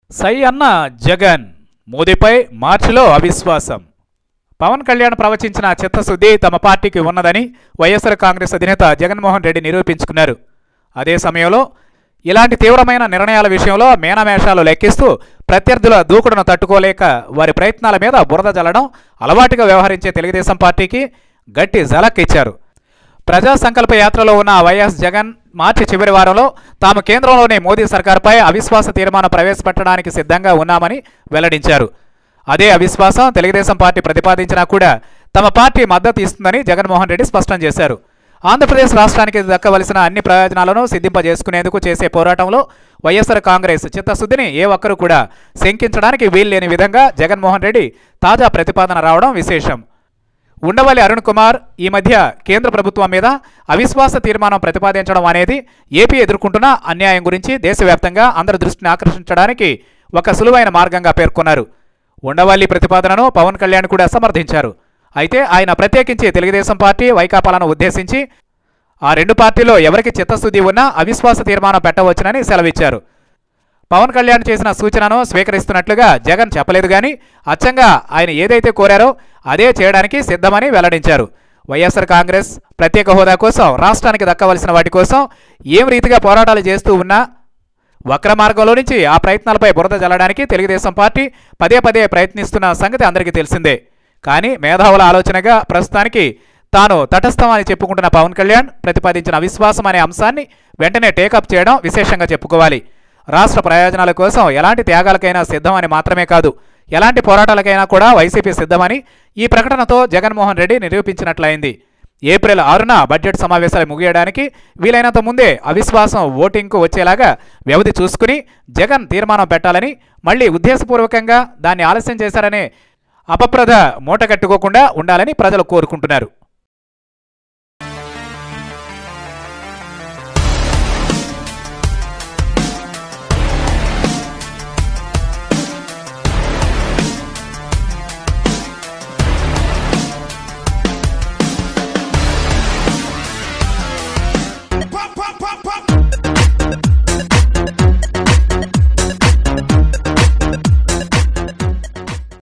సై అన్న జగన్ మోదీపై మార్చిలో అవిశ్వాసం పవన్ కళ్యాణ్ ప్రవచించిన చిత్తశుద్ధి తమ పార్టీకి ఉన్నదని వైఎస్ఆర్ కాంగ్రెస్ అధినేత జగన్మోహన్ రెడ్డి నిరూపించుకున్నారు అదే సమయంలో ఇలాంటి తీవ్రమైన నిర్ణయాల విషయంలో మేనమేషాలు లెక్కిస్తూ ప్రత్యర్థుల దూకుడును తట్టుకోలేక వారి ప్రయత్నాల మీద బురద జల్లడం అలవాటుగా వ్యవహరించే తెలుగుదేశం పార్టీకి గట్టి జలక్ ఇచ్చారు ప్రజా సంకల్ప యాత్రలో ఉన్న వైఎస్ జగన్ మార్చి చివరి వారంలో తాము కేంద్రంలోని మోదీ సర్కార్పై అవిశ్వాస తీర్మానం ప్రవేశపెట్టడానికి సిద్ధంగా ఉన్నామని వెల్లడించారు అదే అవిశ్వాసం తెలుగుదేశం పార్టీ ప్రతిపాదించినా కూడా తమ పార్టీ మద్దతు ఇస్తుందని జగన్మోహన్ రెడ్డి స్పష్టం చేశారు ఆంధ్రప్రదేశ్ రాష్ట్రానికి దక్కవలసిన అన్ని ప్రయోజనాలను సిద్ధింపజేసుకునేందుకు చేసే పోరాటంలో వైఎస్ఆర్ కాంగ్రెస్ చిత్తశుద్ధిని ఏ ఒక్కరూ కూడా శంకించడానికి వీల్లేని విధంగా జగన్మోహన్ రెడ్డి తాజా ప్రతిపాదన రావడం విశేషం ఉండవల్లి అరుణ్ కుమార్ ఈ మధ్య కేంద్ర ప్రభుత్వం మీద అవిశ్వాస తీర్మానం ప్రతిపాదించడం అనేది ఏపీ ఎదుర్కొంటున్న అన్యాయం గురించి దేశవ్యాప్తంగా అందరి దృష్టిని ఆకర్షించడానికి ఒక సులువైన మార్గంగా పేర్కొన్నారు ఉండవల్లి ప్రతిపాదనను పవన్ కళ్యాణ్ కూడా సమర్థించారు అయితే ఆయన ప్రత్యేకించి తెలుగుదేశం పార్టీ వైకాపాలను ఉద్దేశించి ఆ రెండు పార్టీలో ఎవరికి చిత్తశుద్ధి ఉన్నా అవిశ్వాస తీర్మానం పెట్టవచ్చునని సెలవిచ్చారు పవన్ కళ్యాణ్ చేసిన సూచనను స్వీకరిస్తున్నట్లుగా జగన్ చెప్పలేదు కానీ అచ్చంగా ఆయన ఏదైతే కోరారో అదే చేయడానికి సిద్ధమని వెల్లడించారు వైఎస్ఆర్ కాంగ్రెస్ ప్రత్యేక హోదా కోసం రాష్ట్రానికి దక్కవలసిన వాటి కోసం ఏం రీతిగా పోరాటాలు చేస్తూ ఉన్నా వక్ర మార్గంలో నుంచి ఆ ప్రయత్నాలపై బురద జల్లడానికి తెలుగుదేశం పార్టీ పదే పదే ప్రయత్నిస్తున్న సంగతి అందరికీ తెలిసిందే కానీ మేధావుల ఆలోచనగా ప్రస్తుతానికి తాను తటస్థం అని చెప్పుకుంటున్న పవన్ కళ్యాణ్ ప్రతిపాదించిన అవిశ్వాసం అనే అంశాన్ని వెంటనే టేకప్ చేయడం విశేషంగా చెప్పుకోవాలి రాష్ట్ర ప్రయోజనాల కోసం ఎలాంటి త్యాగాలకైనా సిద్ధమని మాత్రమే కాదు ఎలాంటి పోరాటాలకైనా కూడా వైసీపీ సిద్ధమని ఈ ప్రకటనతో జగన్మోహన్ రెడ్డి నిరూపించినట్లయింది ఏప్రిల్ ఆరున బడ్జెట్ సమావేశాలు ముగియడానికి వీలైనంత ముందే అవిశ్వాసం ఓటింగ్కు వచ్చేలాగా వ్యవధి చూసుకుని జగన్ తీర్మానం పెట్టాలని మళ్ళీ ఉద్దేశపూర్వకంగా దాన్ని ఆలస్యం చేశారనే అపప్రద మూటగట్టుకోకుండా ఉండాలని ప్రజలు కోరుకుంటున్నారు